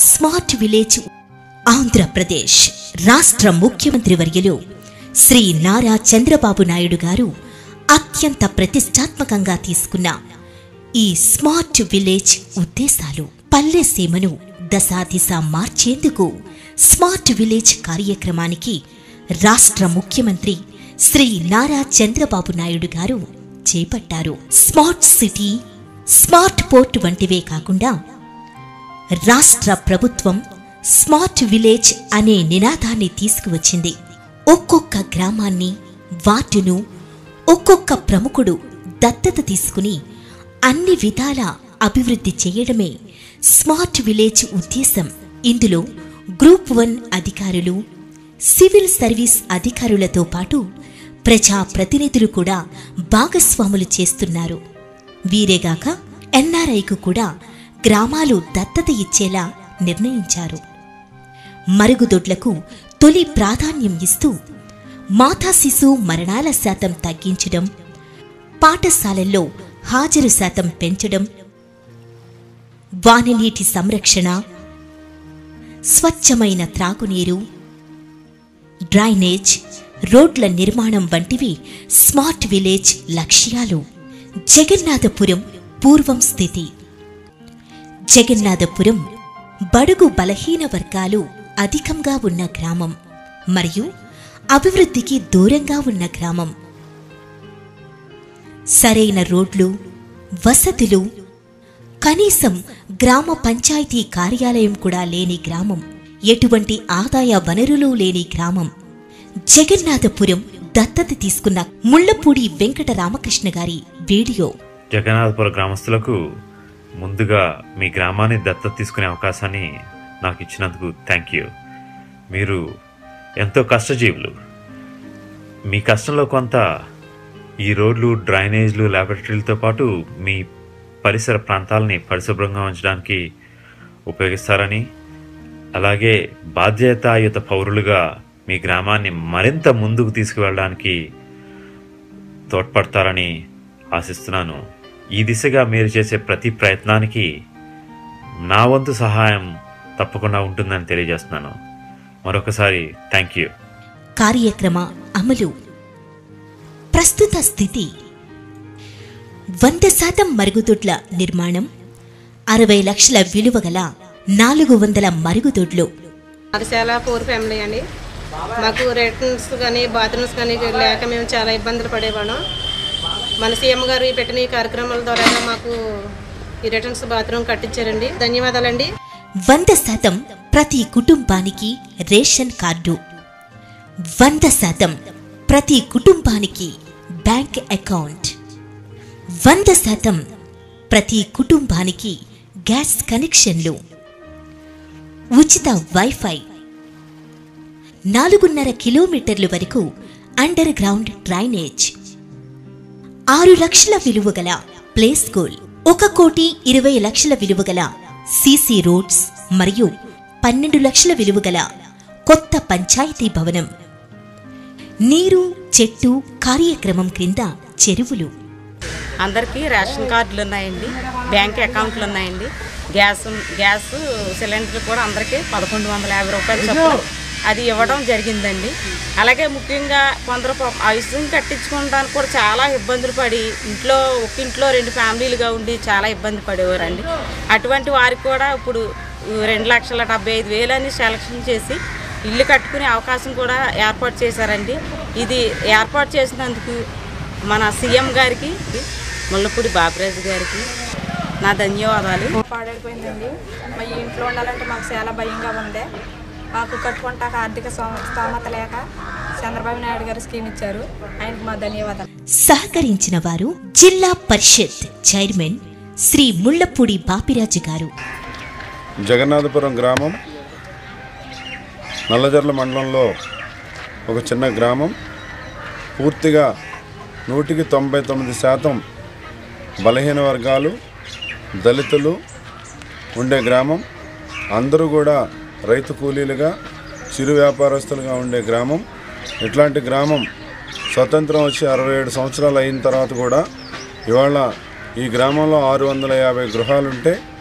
smart village Andhra Pradesh రాష్ట్ర ముఖ్యమంత్రి వర్యులు శ్రీ నారా చంద్రబాబు నాయుడు గారు అత్యంత ప్రతిష్టాత్మకంగా తీసుకున్న ఈ స్మార్ట్ విలేజ్ ఉద్దేశాలు పల్లె సీమను దశాదిశ మార్చేందుకు స్మార్ట్ విలేజ్ కార్యక్రమానికి రాష్ట్ర ముఖ్యమంత్రి శ్రీ నారా చంద్రబాబు నాయుడు గారు చేపట్టారు స్మార్ట్ సిటీ స్మార్ట్ పోర్ట్ వంటివే కాకుండా రాష్ట్ర ప్రభుత్వం స్మార్ట్ విలేజ్ అనే నినాదాన్ని తీసుకువచ్చింది ఒక్కొక్క గ్రామాన్ని వార్డును ఒక్కొక్క ప్రముఖుడు దత్తత తీసుకుని అన్ని విధాల అభివృద్ధి చేయడమే స్మార్ట్ విలేజ్ ఉద్దేశం ఇందులో గ్రూప్ వన్ అధికారులు సివిల్ సర్వీస్ అధికారులతో పాటు ప్రజా ప్రతినిధులు కూడా భాగస్వాములు చేస్తున్నారు వీరేగాక ఎన్ఆర్ఐకు కూడా గ్రామాలు దత్తత ఇచ్చేలా నిర్ణయించారు మరుగుదొడ్లకు తొలి ప్రాధాన్యం ఇస్తూ మాతా శిశు మరణాల శాతం తగ్గించడం పాఠశాలల్లో హాజరు శాతం పెంచడం వాననీటి సంరక్షణ స్వచ్ఛమైన త్రాగునీరు డ్రైనేజ్ రోడ్ల నిర్మాణం వంటివి స్మార్ట్ విలేజ్ లక్ష్యాలు జగన్నాథపురం పూర్వం స్థితి జగన్నాథపురం బడుగు బలహీన వర్గాలు అధికంగా ఉన్న గ్రామం మరియు అభివృద్ధికి దూరంగా ఉన్న గ్రామం సరైన రోడ్లు వసతులు కనీసం గ్రామ పంచాయతీ కార్యాలయం కూడా లేని గ్రామం ఎటువంటి ఆదాయ వనరులు లేని గ్రామం జగన్నాథపురం దత్తత తీసుకున్న ముళ్లపూడి వెంకట రామకృష్ణ గారి వీడియో జగన్నాథపుర గ్రామస్తులకు ముందుగా మీ గ్రామాన్ని దత్తత తీసుకునే అవకాశాన్ని నాకు ఇచ్చినందుకు థ్యాంక్ యూ మీరు ఎంతో కష్టజీవులు మీ కష్టంలో కొంత ఈ రోడ్లు డ్రైనేజ్లు ల్యాబొరేటరీలతో పాటు మీ పరిసర ప్రాంతాలని పరిశుభ్రంగా ఉంచడానికి ఉపయోగిస్తారని అలాగే బాధ్యతాయుత పౌరులుగా మీ గ్రామాన్ని మరింత ముందుకు తీసుకువెళ్ళడానికి తోడ్పడతారని ఆశిస్తున్నాను ఈ దిశగా మీరు చేసే ప్రతి ప్రయత్నానికి నా వంతు సహాయం తప్పకుండా ఉంటుందని తెలియజేస్తున్నాను మరొకసారి థ్యాంక్ యూ కార్యక్రమ అమలు ప్రస్తుత స్థితి వంద శాతం మరుగుదొడ్ల నిర్మాణం అరవై లక్షల విలువ గల నాలుగు వందల మరుగుదొడ్లు మాది చాలా పూర్ ఫ్యామిలీ అండి మాకు రిటర్న్స్ కానీ బాత్రూమ్స్ కానీ లేక మేము చాలా ఇబ్బందులు పడేవాళ్ళం మన సీఎం గారు ఈ పెట్టిన ఈ కార్యక్రమాల ద్వారా మాకు ఈ రిటర్న్స్ బాత్రూమ్ కట్టించారండి ధన్యవాదాలండి వంద శాతం ప్రతి కుటుంబానికి రేషన్ కార్డు వంద శాతం ప్రతి కుటుంబానికి బ్యాంక్ అకౌంట్ వంద శాతం ప్రతి కుటుంబానికి గ్యాస్ కనెక్షన్లు ఉచిత వైఫై నాలుగున్నర కిలోమీటర్ల వరకు అండర్ గ్రౌండ్ డ్రైనేజ్ ఆరు లక్షల విలువ గల ప్లే స్కూల్ ఒక కోటి ఇరవై లక్షల విలువ గల సీసీ రోడ్స్ మరియు పన్నెండు లక్షల విలువ గల కొత్త పంచాయతీ భవనం నీరు చెట్టు కార్యక్రమం క్రింద చెరువులు అందరికీ రేషన్ కార్డులు ఉన్నాయండి బ్యాంక్ అకౌంట్లు ఉన్నాయండి గ్యాస్ గ్యాస్ సిలిండర్ కూడా అందరికీ పదకొండు వందల యాభై రూపాయలు చొప్పున అది ఇవ్వడం జరిగిందండి అలాగే ముఖ్యంగా కొందరు పాపం హౌసింగ్ కట్టించుకోవడానికి కూడా చాలా ఇబ్బందులు పడి ఇంట్లో ఒక ఇంట్లో రెండు ఫ్యామిలీలుగా ఉండి చాలా ఇబ్బంది పడేవారండి అటువంటి వారికి కూడా ఇప్పుడు రెండు లక్షల డెబ్బై ఐదు వేలని సెలక్షన్ చేసి ఇల్లు కట్టుకునే అవకాశం కూడా ఏర్పాటు చేశారండి ఇది ఏర్పాటు చేసినందుకు మన సీఎం గారికి ముల్లపూడి బాబురాజు గారికి నా ధన్యవాదాలు పాడైపోయిందండి మా ఇంట్లో ఉండాలంటే మాకు చాలా భయంగా ఉంది మాకు కట్టుకుంటాక ఆర్థిక స్తోమ- స్తోమత లేక చంద్రబాబు నాయుడు గారు స్కీమ్ ఇచ్చారు ఆయనకు మా ధన్యవాదాలు సహకరించిన వారు జిల్లా పరిషత్ చైర్మన్ శ్రీ ముళ్లపూడి బాపిరాజు గారు జగన్నాథపురం గ్రామం నల్లజర్ల మండలంలో ఒక చిన్న గ్రామం పూర్తిగా నూటికి తొంభై తొమ్మిది శాతం బలహీన వర్గాలు దళితులు ఉండే గ్రామం అందరూ కూడా రైతు కూలీలుగా చిరు వ్యాపారస్తులుగా ఉండే గ్రామం ఇట్లాంటి గ్రామం స్వతంత్రం వచ్చి అరవై ఏడు సంవత్సరాలు అయిన తర్వాత కూడా ఇవాళ ఈ గ్రామంలో ఆరు వందల యాభై గృహాలుంటే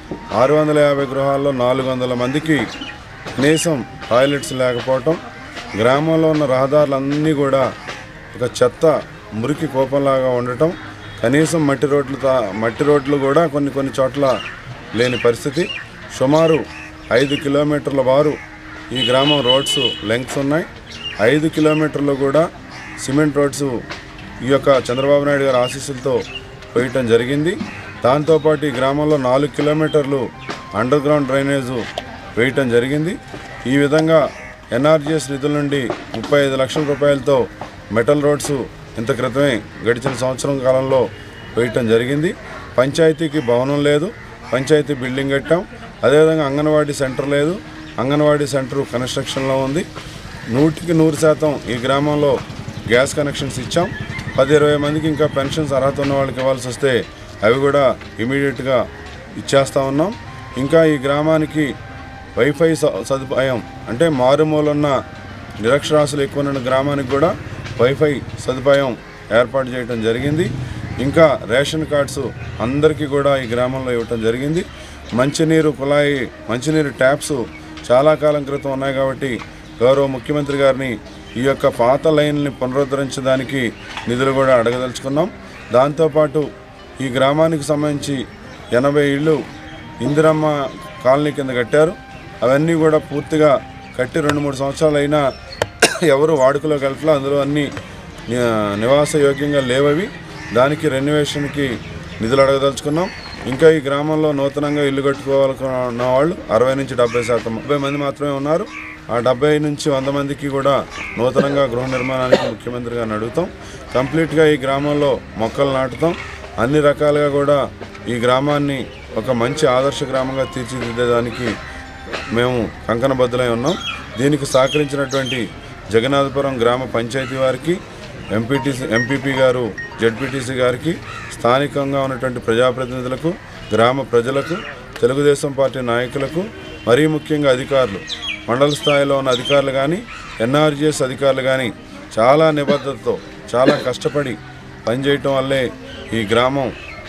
ఆరు వందల యాభై గృహాల్లో నాలుగు వందల మందికి కనీసం టాయిలెట్స్ లేకపోవటం గ్రామంలో ఉన్న రహదారులన్నీ కూడా ఒక చెత్త మురికి కోపంలాగా ఉండటం కనీసం మట్టి రోడ్లు తా- మట్టి రోడ్లు కూడా కొన్ని కొన్ని చోట్ల లేని పరిస్థితి సుమారు ఐదు కిలోమీటర్ల వారు ఈ గ్రామం రోడ్స్ లెంగ్స్ ఉన్నాయి ఐదు కిలోమీటర్లు కూడా సిమెంట్ రోడ్స్ ఈ యొక్క చంద్రబాబు నాయుడు గారి ఆశీస్సులతో వేయటం జరిగింది దాంతోపాటు ఈ గ్రామంలో నాలుగు కిలోమీటర్లు అండర్ గ్రౌండ్ డ్రైనేజ్ వేయటం జరిగింది ఈ విధంగా ఎన్ఆర్జీఎస్ నిధుల నుండి ముప్పై ఐదు లక్షల రూపాయలతో మెటల్ రోడ్స్ ఇంత క్రితమే గడిచిన సంవత్సరం కాలంలో వేయటం జరిగింది పంచాయతీకి భవనం లేదు పంచాయతీ బిల్డింగ్ కట్టాం అదేవిధంగా అంగన్వాడీ సెంటర్ లేదు అంగన్వాడీ సెంటర్ కన్స్ట్రక్షన్లో ఉంది నూటికి నూరు శాతం ఈ గ్రామంలో గ్యాస్ కనెక్షన్స్ ఇచ్చాం పది ఇరవై మందికి ఇంకా పెన్షన్స్ అర్హత ఉన్న వాళ్ళకి ఇవ్వాల్సి వస్తే అవి కూడా ఇమీడియట్గా ఇచ్చేస్తా ఉన్నాం ఇంకా ఈ గ్రామానికి వైఫై స- సదుపాయం అంటే మారుమూలన్న నిరక్షరాస్యులు ఎక్కువ ఉన్న గ్రామానికి కూడా వైఫై సదుపాయం ఏర్పాటు చేయడం జరిగింది ఇంకా రేషన్ కార్డ్స్ అందరికీ కూడా ఈ గ్రామంలో ఇవ్వటం జరిగింది మంచినీరు కుళాయి మంచినీరు ట్యాప్స్ చాలా కాలం క్రితం ఉన్నాయి కాబట్టి గౌరవ ముఖ్యమంత్రి గారిని ఈ యొక్క పాత లైన్ని పునరుద్ధరించడానికి నిధులు కూడా అడగదలుచుకున్నాం దాంతోపాటు ఈ గ్రామానికి సంబంధించి ఎనభై ఇళ్ళు ఇందిరమ్మ కాలనీ కింద కట్టారు అవన్నీ కూడా పూర్తిగా కట్టి రెండు మూడు సంవత్సరాలు అయినా ఎవరు వాడుకలోకి వెళ్ళట్లా అందులో అన్ని ని- నివాస యోగ్యంగా లేవవి దానికి రెన్యువేషన్కి నిధులు అడగదలుచుకున్నాం ఇంకా ఈ గ్రామంలో నూతనంగా ఇల్లు కట్టుకోవాలనుకున్న వాళ్ళు అరవై నుంచి డెబ్బై శాతం డెబ్బై మంది మాత్రమే ఉన్నారు ఆ డెబ్బై నుంచి వంద మందికి కూడా నూతనంగా గృహ నిర్మాణానికి ముఖ్యమంత్రి గారిని అడుగుతాం కంప్లీట్గా ఈ గ్రామంలో మొక్కలు నాటుతాం అన్ని రకాలుగా కూడా ఈ గ్రామాన్ని ఒక మంచి ఆదర్శ గ్రామంగా తీర్చిదిద్దేదానికి మేము కంకణబద్దులై ఉన్నాం దీనికి సహకరించినటువంటి జగన్నాథపురం గ్రామ పంచాయతీ వారికి ఎంపీటీసీ ఎంపీపీ గారు జడ్పీటీసీ గారికి స్థానికంగా ఉన్నటువంటి ప్రజాప్రతినిధులకు గ్రామ ప్రజలకు తెలుగుదేశం పార్టీ నాయకులకు మరీ ముఖ్యంగా అధికారులు మండల స్థాయిలో ఉన్న అధికారులు కానీ ఎన్ఆర్జీఎస్ అధికారులు కానీ చాలా నిబద్ధతతో చాలా కష్టపడి పనిచేయటం వల్లే ఈ గ్రామం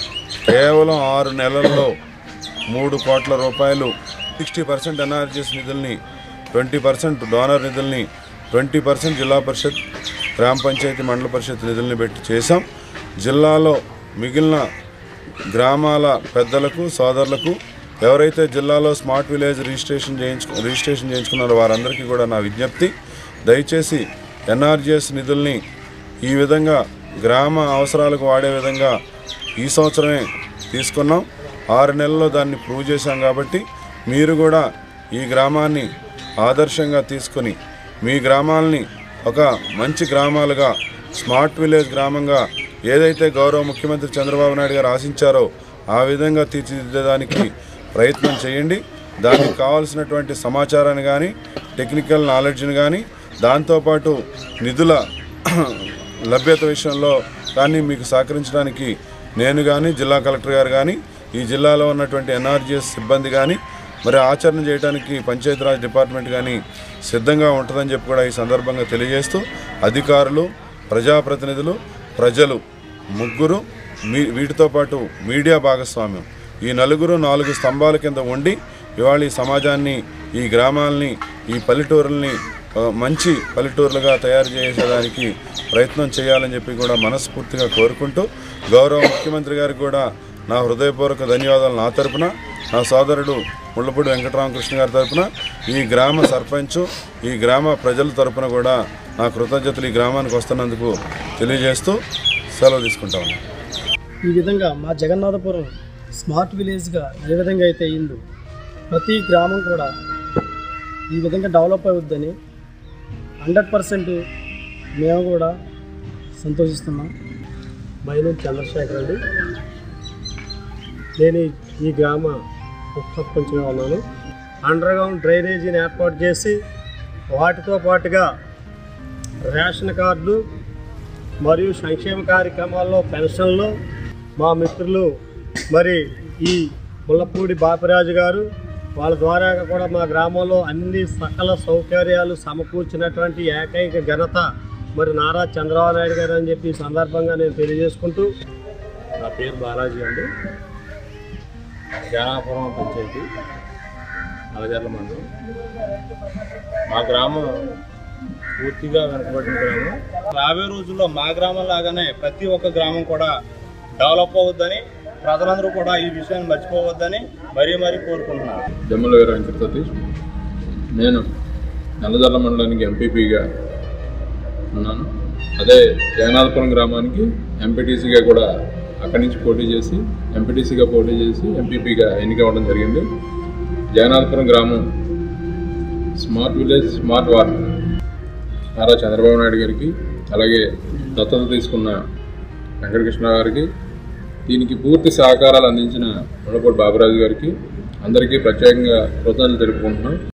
కేవలం ఆరు నెలల్లో మూడు కోట్ల రూపాయలు సిక్స్టీ పర్సెంట్ ఎన్ఆర్జీఎస్ నిధుల్ని ట్వంటీ పర్సెంట్ డోనర్ నిధుల్ని ట్వంటీ పర్సెంట్ జిల్లా పరిషత్ గ్రామ పంచాయతీ మండల పరిషత్ నిధుల్ని పెట్టి చేశాం జిల్లాలో మిగిలిన గ్రామాల పెద్దలకు సోదరులకు ఎవరైతే జిల్లాలో స్మార్ట్ విలేజ్ రిజిస్ట్రేషన్ చేయించు రిజిస్ట్రేషన్ చేయించుకున్నారో వారందరికీ కూడా నా విజ్ఞప్తి దయచేసి ఎన్ఆర్జీఎస్ నిధుల్ని ఈ విధంగా గ్రామ అవసరాలకు వాడే విధంగా ఈ సంవత్సరమే తీసుకున్నాం ఆరు నెలల్లో దాన్ని ప్రూవ్ చేశాం కాబట్టి మీరు కూడా ఈ గ్రామాన్ని ఆదర్శంగా తీసుకొని మీ గ్రామాలని ఒక మంచి గ్రామాలుగా స్మార్ట్ విలేజ్ గ్రామంగా ఏదైతే గౌరవ ముఖ్యమంత్రి చంద్రబాబు నాయుడు గారు ఆశించారో ఆ విధంగా తీర్చిదిద్దడానికి ప్రయత్నం చేయండి దానికి కావాల్సినటువంటి సమాచారాన్ని కానీ టెక్నికల్ నాలెడ్జ్ని కానీ దాంతోపాటు నిధుల లభ్యత విషయంలో కానీ మీకు సహకరించడానికి నేను కానీ జిల్లా కలెక్టర్ గారు కానీ ఈ జిల్లాలో ఉన్నటువంటి ఎన్ఆర్జీఎస్ సిబ్బంది కానీ మరి ఆచరణ చేయడానికి పంచాయతీరాజ్ డిపార్ట్మెంట్ కానీ సిద్ధంగా ఉంటుందని చెప్పి కూడా ఈ సందర్భంగా తెలియజేస్తూ అధికారులు ప్రజాప్రతినిధులు ప్రజలు ముగ్గురు మీ వీటితో పాటు మీడియా భాగస్వామ్యం ఈ నలుగురు నాలుగు స్తంభాల కింద ఉండి ఇవాళ ఈ సమాజాన్ని ఈ గ్రామాలని ఈ పల్లెటూరుల్ని ఆ, మంచి పల్లెటూర్లుగా తయారు చేసేదానికి ప్రయత్నం చేయాలని చెప్పి కూడా మనస్ఫూర్తిగా కోరుకుంటూ గౌరవ ముఖ్యమంత్రి గారికి కూడా నా హృదయపూర్వక ధన్యవాదాలు నా తరపున నా సోదరుడు ముళ్ళపూడి వెంకటరామకృష్ణ గారి తరపున ఈ గ్రామ సర్పంచ్ ఈ గ్రామ ప్రజల తరపున కూడా నా కృతజ్ఞతలు ఈ గ్రామానికి వస్తున్నందుకు తెలియజేస్తూ సెలవు తీసుకుంటా ఉన్నాను ఈ విధంగా మా జగన్నాథపురం స్మార్ట్ విలేజ్గా ఏ విధంగా అయితే అయిందో ప్రతి గ్రామం కూడా ఈ విధంగా డెవలప్ అవుద్దని హండ్రెడ్ పర్సెంట్ మేము కూడా సంతోషిస్తున్నాం మైనూరు చంద్రశేఖర్ రెడ్డి నేను ఈ- ఈ గ్రామ ఉప సర్పంచ్గా ఉన్నాను అండర్ గ్రౌండ్ డ్రైనేజీని ఏర్పాటు చేసి వాటితో పాటుగా రేషన్ కార్డు మరియు సంక్షేమ కార్యక్రమాల్లో పెన్షన్లు మా మిత్రులు మరి ఈ ముల్లపూడి బాపిరాజు గారు వాళ్ళ ద్వారా కూడా మా గ్రామంలో అన్ని సకల సౌకర్యాలు సమకూర్చినటువంటి ఏకైక ఘనత మరి నారా చంద్రబాబు నాయుడు గారు అని చెప్పి ఈ సందర్భంగా నేను తెలియజేసుకుంటూ నా పేరు బాలాజీ అండి జానాపురం పంచాయతీ అలజర్ల మండలం మా గ్రామం పూర్తిగా వెనుకబడిన గ్రామం రాబోయే రోజుల్లో మా గ్రామం లాగానే ప్రతి ఒక్క గ్రామం కూడా డెవలప్ అవుద్దని ప్రజలందరూ కూడా ఈ విషయాన్ని మర్చిపోవద్దని మరీ మరీ కోరుకుంటున్నాను జమ్మల వీర వెంకట సతీష్ నేను నల్లజర్ల మండలానికి ఎంపీపీగా ఉన్నాను అదే జగన్నాథపురం గ్రామానికి ఎంపీటీసీగా కూడా అక్కడి నుంచి పోటీ చేసి ఎంపీటీసీగా పోటీ చేసి ఎంపీపీగా ఎన్నిక అవ్వడం జరిగింది జగన్నాథపురం గ్రామం smart village smart ward Nara Chandrababu Naidu గారికి అలాగే దత్తత తీసుకున్న వెంకటకృష్ణ గారికి దీనికి పూర్తి సహకారాలు అందించిన ముళ్ళపూడి బాబురాజు గారికి అందరికీ ప్రత్యేకంగా కృతజ్ఞతలు తెలుపుకుంటున్నాం